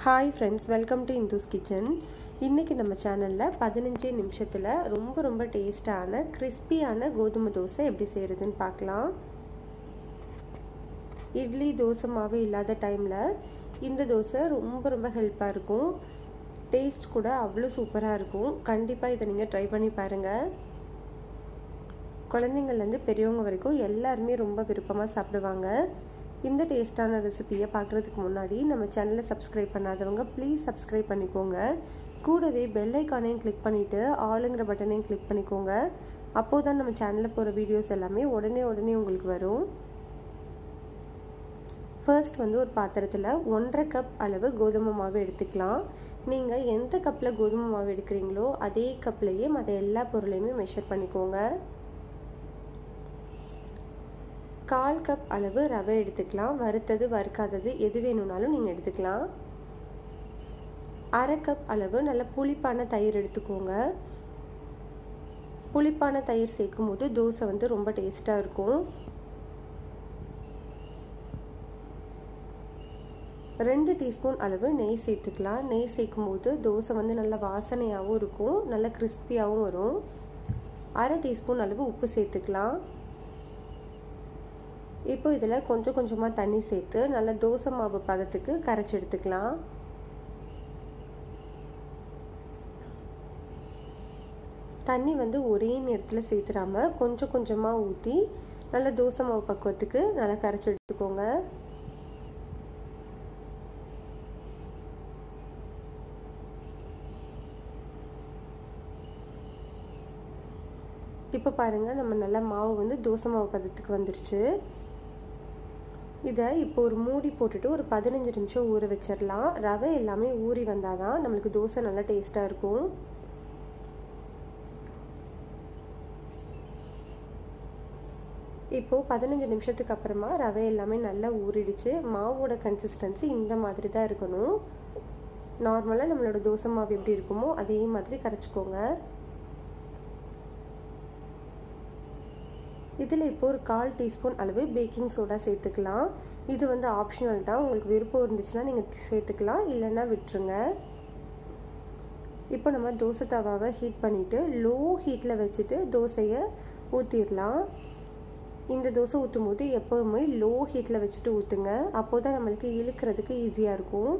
hi friends welcome to Indu's kitchen இன்றைக்கி நம்ம சேனலில் பதினஞ்சு நிமிஷத்தில் ரொம்ப ரொம்ப டேஸ்டான கிறிஸ்பியான கோதுமை தோசை எப்படி செய்கிறதுன்னு பார்க்கலாம் இட்லி தோசை மாவு இல்லாத டைமில் இந்த தோசை ரொம்ப ரொம்ப ஹெல்ப்பாக இருக்கும் டேஸ்ட் கூட அவ்வளோ சூப்பராக இருக்கும் கண்டிப்பாக இதை நீங்கள் ட்ரை பண்ணி பாருங்கள் குழந்தைங்கள்லேருந்து பெரியவங்க வரைக்கும் எல்லாருமே ரொம்ப விருப்பமாக சாப்பிடுவாங்க இந்த டேஸ்டான ரெசிபியை பார்க்குறதுக்கு முன்னாடி நம்ம சேனலை சப்ஸ்கிரைப் பண்ணாதவங்க ப்ளீஸ் சப்ஸ்கிரைப் பண்ணிக்கோங்க கூடவே பெல் ஐக்கானையும் கிளிக் பண்ணிவிட்டு ஆளுங்கிற பட்டனையும் கிளிக் பண்ணிக்கோங்க அப்போது தான் நம்ம சேனலில் போகிற வீடியோஸ் எல்லாமே உடனே உடனே உங்களுக்கு வரும் ஃபர்ஸ்ட் வந்து ஒரு பாத்திரத்தில் ஒன்றரை கப் அளவு கோதுமை மாவு எடுத்துக்கலாம் நீங்கள் எந்த கப்பில் கோதுமை மாவு எடுக்கிறீங்களோ அதே கப்லேயே மற்ற எல்லா பொருளையுமே மெஷர் பண்ணிக்கோங்க கால் கப் அளவு ரவை எடுத்துக்கலாம் வறுத்தது வறுக்காதது எது வேணும்னாலும் நீங்கள் எடுத்துக்கலாம் அரை கப் அளவு நல்ல புளிப்பான தயிர் எடுத்துக்கோங்க புளிப்பான தயிர் சேர்க்கும் போது தோசை வந்து ரொம்ப டேஸ்ட்டாக இருக்கும் ரெண்டு டீஸ்பூன் அளவு நெய் சேர்த்துக்கலாம் நெய் சேர்க்கும் போது தோசை வந்து நல்ல வாசனையாகவும் இருக்கும் நல்ல கிறிஸ்பியாகவும் வரும் அரை டீஸ்பூன் அளவு உப்பு சேர்த்துக்கலாம் இப்போ இதில் கொஞ்சம் கொஞ்சமாக தண்ணி சேர்த்து நல்லா தோசை மாவு பதத்துக்கு கரைச்சி எடுத்துக்கலாம் தண்ணி வந்து ஒரே நேரத்தில் சேர்த்துடாம கொஞ்சம் கொஞ்சமாக ஊற்றி நல்லா தோசை மாவு பக்குவத்துக்கு நல்லா கரைச்சி எடுத்துக்கோங்க இப்போ பாருங்கள் நம்ம நல்லா மாவு வந்து தோசை மாவு பதத்துக்கு வந்துருச்சு இதை இப்போ ஒரு மூடி போட்டுட்டு ஒரு பதினஞ்சு நிமிஷம் ஊற வச்சிடலாம் ரவை எல்லாமே ஊறி வந்தால் தான் நம்மளுக்கு தோசை நல்லா டேஸ்ட்டாக இருக்கும் இப்போது பதினஞ்சு நிமிஷத்துக்கு அப்புறமா ரவை எல்லாமே நல்லா ஊறிடுச்சு மாவோட கன்சிஸ்டன்சி இந்த மாதிரி தான் இருக்கணும் நார்மலாக நம்மளோட தோசை மாவு எப்படி இருக்குமோ அதே மாதிரி கரைச்சிக்கோங்க இதில் இப்போ ஒரு கால் டீஸ்பூன் அளவு பேக்கிங் சோடா சேர்த்துக்கலாம் இது வந்து ஆப்ஷனல் தான் உங்களுக்கு விருப்பம் இருந்துச்சுன்னா நீங்கள் சேர்த்துக்கலாம் இல்லைன்னா விட்டுருங்க இப்போ நம்ம தோசை தவாவை ஹீட் பண்ணிவிட்டு லோ ஹீட்டில் வச்சுட்டு தோசையை ஊற்றிடலாம் இந்த தோசை ஊற்றும் போது எப்போவுமே லோ ஹீட்டில் வச்சுட்டு ஊற்றுங்க அப்போ தான் நம்மளுக்கு இழுக்கிறதுக்கு ஈஸியாக இருக்கும்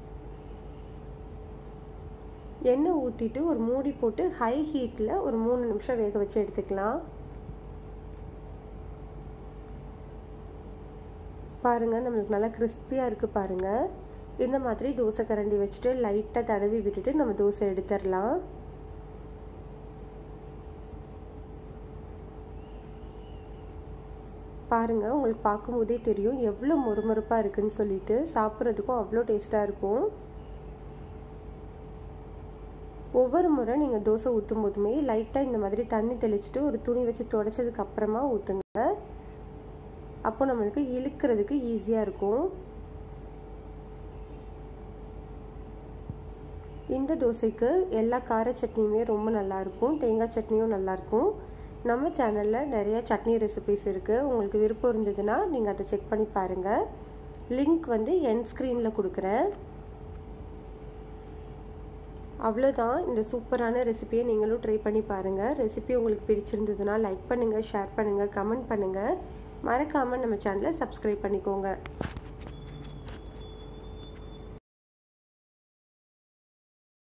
எண்ணெய் ஊற்றிட்டு ஒரு மூடி போட்டு ஹை ஹீட்டில் ஒரு மூணு நிமிஷம் வேக வச்சு எடுத்துக்கலாம் பாருங்கள் நம்மளுக்கு நல்லா கிறிஸ்பியாக இருக்குது பாருங்கள் இந்த மாதிரி தோசை கரண்டி வச்சுட்டு லைட்டாக தடவி விட்டுட்டு நம்ம தோசை எடுத்துடலாம் பாருங்கள் உங்களுக்கு பார்க்கும்போதே தெரியும் எவ்வளோ மொறுமொறுப்பாக இருக்குன்னு சொல்லிட்டு சாப்பிட்றதுக்கும் அவ்வளோ டேஸ்ட்டாக இருக்கும் ஒவ்வொரு முறை நீங்கள் தோசை ஊற்றும் போதுமே லைட்டாக இந்த மாதிரி தண்ணி தெளிச்சுட்டு ஒரு துணி வச்சு தொடச்சதுக்கு அப்புறமா ஊற்றுங்க அப்போ நம்மளுக்கு இழுக்கிறதுக்கு ஈஸியாக இருக்கும் இந்த தோசைக்கு எல்லா கார சட்னியுமே ரொம்ப நல்லாயிருக்கும் தேங்காய் சட்னியும் நல்லாயிருக்கும் நம்ம சேனலில் நிறைய சட்னி ரெசிபிஸ் இருக்குது உங்களுக்கு விருப்பம் இருந்ததுன்னா நீங்கள் அதை செக் பண்ணி பாருங்கள் லிங்க் வந்து என் ஸ்க்ரீனில் கொடுக்குறேன் அவ்வளோதான் இந்த சூப்பரான ரெசிபியை நீங்களும் ட்ரை பண்ணி பாருங்கள் ரெசிபி உங்களுக்கு பிடிச்சிருந்ததுன்னா லைக் பண்ணுங்கள் ஷேர் பண்ணுங்கள் கமெண்ட் பண்ணுங்கள் மறக்காமல் நம்ம சேனலை சப்ஸ்கிரைப் பண்ணிக்கோங்க